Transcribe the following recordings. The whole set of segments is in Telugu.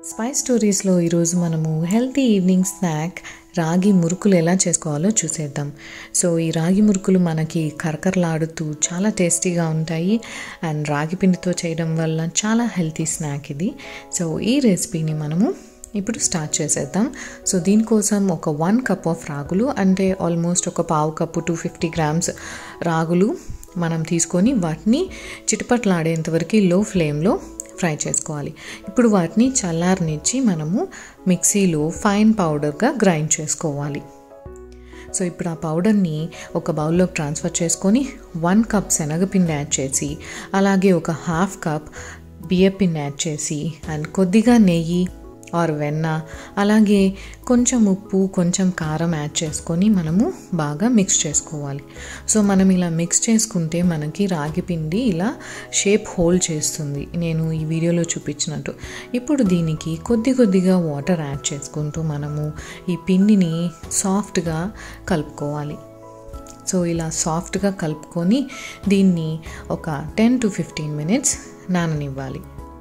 స్పైస్ స్టోరీస్లో ఈరోజు మనము హెల్తీ ఈవినింగ్ స్నాక్ రాగి మురుకులు ఎలా చేసుకోవాలో చూసేద్దాం సో ఈ రాగి మురుకులు మనకి కరకరలాడుతూ చాలా టేస్టీగా ఉంటాయి అండ్ రాగి పిండితో చేయడం వల్ల చాలా హెల్తీ స్నాక్ ఇది సో ఈ రెసిపీని మనము ఇప్పుడు స్టార్ట్ చేసేద్దాం సో దీనికోసం ఒక వన్ కప్ ఆఫ్ రాగులు అంటే ఆల్మోస్ట్ ఒక పావు కప్పు టూ ఫిఫ్టీ గ్రామ్స్ రాగులు మనం తీసుకొని వాటిని చిటపట్లాడేంత వరకు లో ఫ్లేమ్లో ఫ్రై చేసుకోవాలి ఇప్పుడు వాటిని చల్లారనిచ్చి మనము మిక్సీలో ఫైన్ పౌడర్గా గ్రైండ్ చేసుకోవాలి సో ఇప్పుడు ఆ పౌడర్ని ఒక బౌల్లోకి ట్రాన్స్ఫర్ చేసుకొని వన్ కప్ శనగపిండి యాడ్ చేసి అలాగే ఒక హాఫ్ కప్ బియ్యపిండి యాడ్ చేసి అండ్ కొద్దిగా నెయ్యి ఆర్ వెన్న అలాగే కొంచెం ఉప్పు కొంచెం కారం యాడ్ చేసుకొని మనము బాగా మిక్స్ చేసుకోవాలి సో మనం ఇలా మిక్స్ చేసుకుంటే మనకి రాగి పిండి ఇలా షేప్ హోల్డ్ చేస్తుంది నేను ఈ వీడియోలో చూపించినట్టు ఇప్పుడు దీనికి కొద్ది కొద్దిగా వాటర్ యాడ్ చేసుకుంటూ మనము ఈ పిండిని సాఫ్ట్గా కలుపుకోవాలి సో ఇలా సాఫ్ట్గా కలుపుకొని దీన్ని ఒక టెన్ టు ఫిఫ్టీన్ మినిట్స్ నాననివ్వాలి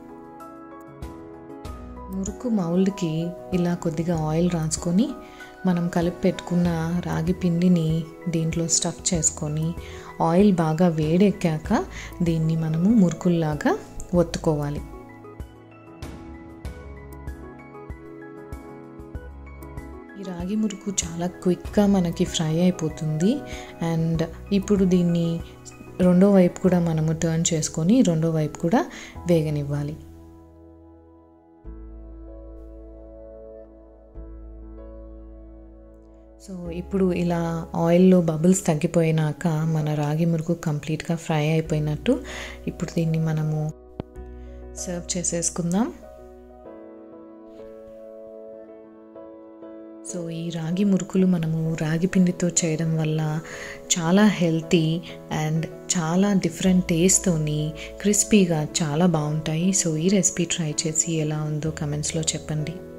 మురుకు మౌల్డ్కి ఇలా కొద్దిగా ఆయిల్ రాసుకొని మనం కలిపి పెట్టుకున్న రాగి పిండిని దీంట్లో స్టఫ్ చేసుకొని ఆయిల్ బాగా వేడెక్కాక దీన్ని మనము మురుకుల్లాగా ఒత్తుకోవాలి ఈ రాగి మురుకు చాలా క్విక్గా మనకి ఫ్రై అయిపోతుంది అండ్ ఇప్పుడు దీన్ని రెండో వైపు కూడా మనము టర్న్ చేసుకొని రెండో వైపు కూడా వేగనివ్వాలి సో ఇప్పుడు ఇలా ఆయిల్లో బబుల్స్ తగ్గిపోయినాక మన రాగి మురుకు కంప్లీట్గా ఫ్రై అయిపోయినట్టు ఇప్పుడు దీన్ని మనము సర్వ్ చేసేసుకుందాం సో ఈ రాగి మురుకులు మనము రాగి పిండితో చేయడం వల్ల చాలా హెల్తీ అండ్ చాలా డిఫరెంట్ టేస్ట్తోని క్రిస్పీగా చాలా బాగుంటాయి సో ఈ రెసిపీ ట్రై చేసి ఎలా ఉందో కమెంట్స్లో చెప్పండి